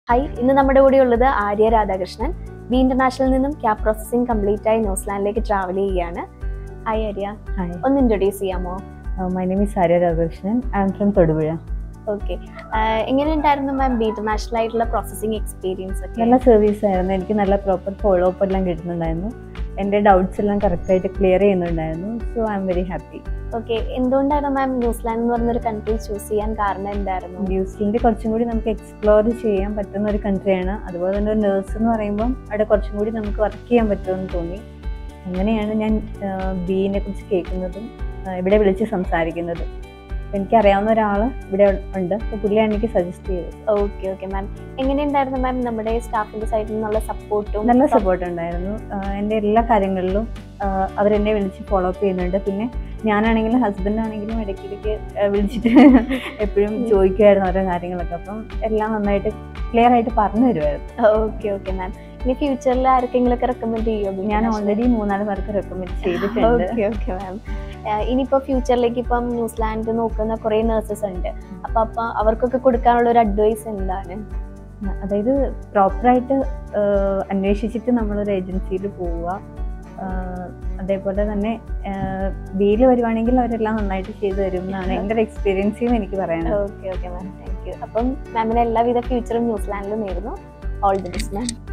Hi ഇന്ന് നമ്മുടെ കൂടെ ഉള്ളത് ആര്യ രാധാകൃഷ്ണൻ ബി ഇന്റർനാഷണലിൽ നിന്നും ക്യാബ് പ്രോസസ്സിംഗ് കംപ്ലീറ്റ് ആയി ന്യൂസിലാൻഡിലേക്ക് ട്രാവൽ ചെയ്യുകയാണ് ഹായ് ആര്യ Hi, ഒന്ന് ഇൻട്രൊഡ്യൂസ് ചെയ്യാമോ uh, my name is Arya Radhakrishnan. I'm from Thodupuzha. Okay എങ്ങനെയുണ്ടായിരുന്നു മാം ബി ഇന്റർനാഷണൽ ആയിട്ടുള്ള പ്രോസസ്സിംഗ് എക്സ്പീരിയൻസ് ഒക്കെ നല്ല സർവീസ് ആയിരുന്നു എനിക്ക് നല്ല പ്രോപ്പർ ഫോളോ അപ്പ് എല്ലാം കിട്ടുന്നുണ്ടായിരുന്നു എൻ്റെ ഡൗട്ട്സ് എല്ലാം കറക്റ്റായിട്ട് ക്ലിയർ ചെയ്യുന്നുണ്ടായിരുന്നു so I'm very happy okay എന്തുകൊണ്ടായിരുന്നു മാം ന്യൂസിലാൻഡ് എന്ന് പറഞ്ഞൊരു കൺട്രി ചൂസ് ചെയ്യാൻ കാരണം എന്തായിരുന്നു ന്യൂസിലൻഡ് കുറച്ചും കൂടി നമുക്ക് എക്സ്പ്ലോർ ചെയ്യാൻ പറ്റുന്ന ഒരു കൺട്രിയാണ് അതുപോലെ തന്നെ ഒരു നേഴ്സ് എന്ന് പറയുമ്പം അവിടെ കുറച്ചും കൂടി നമുക്ക് വർക്ക് ചെയ്യാൻ പറ്റുമെന്ന് തോന്നി അങ്ങനെയാണ് ഞാൻ ബീനെ കുറിച്ച് കേൾക്കുന്നതും ആ, ഇവിടെ വിളിച്ച് സംസാരിക്കുന്നതും അപ്പം എനിക്കറിയാവുന്ന ഒരാൾ ഇവിടെ ഉണ്ട് അപ്പോൾ പുള്ളിയാണ് എനിക്ക് സജസ്റ്റ് ചെയ്തത് ഓക്കെ ഓക്കെ മാം എങ്ങനെയുണ്ടായിരുന്നു മാം നമ്മുടെ സ്റ്റാഫിന്റെ സൈഡിൽ നിന്നുള്ള സപ്പോർട്ടും നല്ല സപ്പോർട്ട് ഉണ്ടായിരുന്നു ആഹ് എൻ്റെ എല്ലാ കാര്യങ്ങളിലും ആഹ് അവരെന്നെ വിളിച്ച് ഫോളോ അപ്പ് ചെയ്യുന്നുണ്ട് പിന്നെ ഞാനാണെങ്കിലും ഹസ്ബൻഡ് ആണെങ്കിലും ഇടയ്ക്കിടയ്ക്ക് ആഹ് വിളിച്ചിട്ട് എപ്പോഴും ചോദിക്കുമായിരുന്നു ഓരോ കാര്യങ്ങളൊക്കെ അപ്പം എല്ലാം നന്നായിട്ട് ക്ലിയർ ആയിട്ട് പറഞ്ഞു തരുമായിരുന്നു ഓക്കെ ഓക്കെ മാം ഇനി ഫ്യൂച്ചറിൽ ആർക്കെങ്കിലും ഒക്കെ റെക്കമെൻഡ് ചെയ്യുമോ ഞാൻ ഓൾറെഡി മൂന്നാല് പേർക്ക് റെക്കമെൻഡ് ചെയ്തിട്ടുണ്ട് ഓക്കെ ഓക്കെ മാം ഇനിയിപ്പോ ഫ്യൂച്ചറിലേക്ക് ഇപ്പം ന്യൂസിലാൻഡ് നോക്കുന്ന കുറെ നഴ്സസ് ഉണ്ട് അപ്പൊ അപ്പൊ അവർക്കൊക്കെ കൊടുക്കാനുള്ള ഒരു അഡ്വൈസ് എന്താണ് അതായത് പ്രോപ്പറായിട്ട് അന്വേഷിച്ചിട്ട് നമ്മളൊരു ഏജൻസിയിൽ പോവുക ആഹ് അതേപോലെ തന്നെ ബിയിൽ വരുവാണെങ്കിൽ അവരെല്ലാം നന്നായിട്ട് ചെയ്തു തരും എന്നാണ് എൻ്റെ ഒരു എക്സ്പീരിയൻസിൽ നിന്ന് എനിക്ക് പറയാനുള്ളത് okay okay ma'am thank you അപ്പം മാമിന് എല്ലാവിധ ഫ്യൂച്ചറും ന്യൂസിലാൻഡിൽ നേരുന്നു ഓൾ ദി ബെസ്റ്റ് മാം